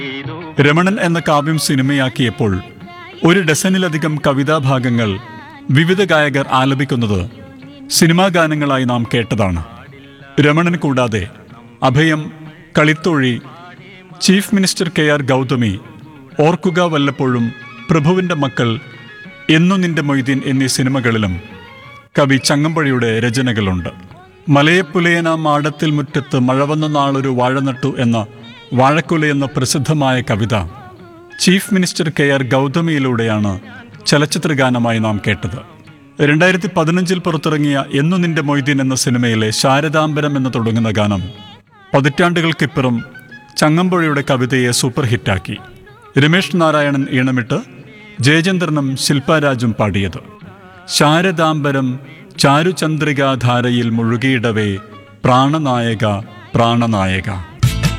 രമണൻ എന്ന കാവ്യം സിനിമയാക്കിയപ്പോൾ ഒരു ഡസനിലധികം കവിതാഭാഗങ്ങൾ വിവിധ ഗായകർ ആലപിക്കുന്നത് സിനിമാ ഗാനങ്ങളായി നാം കേട്ടതാണ് രമണൻ കൂടാതെ Abhayam Kalithozhi chief minister K R Gauthami ഓർക്കുക വല്ലപ്പോഴും പ്രഭുവിൻ്റെ മക്കൾ എന്നു നിന്റെ മൊയ്തീൻ എന്നീ സിനിമകളിലും കവി ചങ്ങമ്പുഴയുടെ രചനകളുണ്ട് മലയപ്പുലയന മാടത്തിൽ മുറ്റത്ത് മഴ വന്ന നാളൊരു വാഴ നട്ടു എന്ന വാഴക്കുല എന്ന പ്രസിദ്ധമായ കവിത ചീഫ് മിനിസ്റ്റർ കെ ആർ ഗൗതമിയിലൂടെയാണ് ചലച്ചിത്രഗാനമായി നാം കേട്ടത് രണ്ടായിരത്തി പതിനഞ്ചിൽ പുറത്തിറങ്ങിയ എന്നു നിന്റെ മൊയ്തീൻ എന്ന സിനിമയിലെ ശാരദാംബരം എന്ന് തുടങ്ങുന്ന ഗാനം പതിറ്റാണ്ടുകൾക്കിപ്പുറം ചങ്ങമ്പുഴയുടെ കവിതയെ സൂപ്പർ ഹിറ്റാക്കി രമേഷ് നാരായണൻ ഈണമിട്ട് ജയചന്ദ്രനും ശില്പാരാജും പാടിയത് ശാരദാംബരം ചാരുചന്ദ്രികാധാരയിൽ മുഴുകിയിടവേ പ്രാണനായക പ്രാണനായക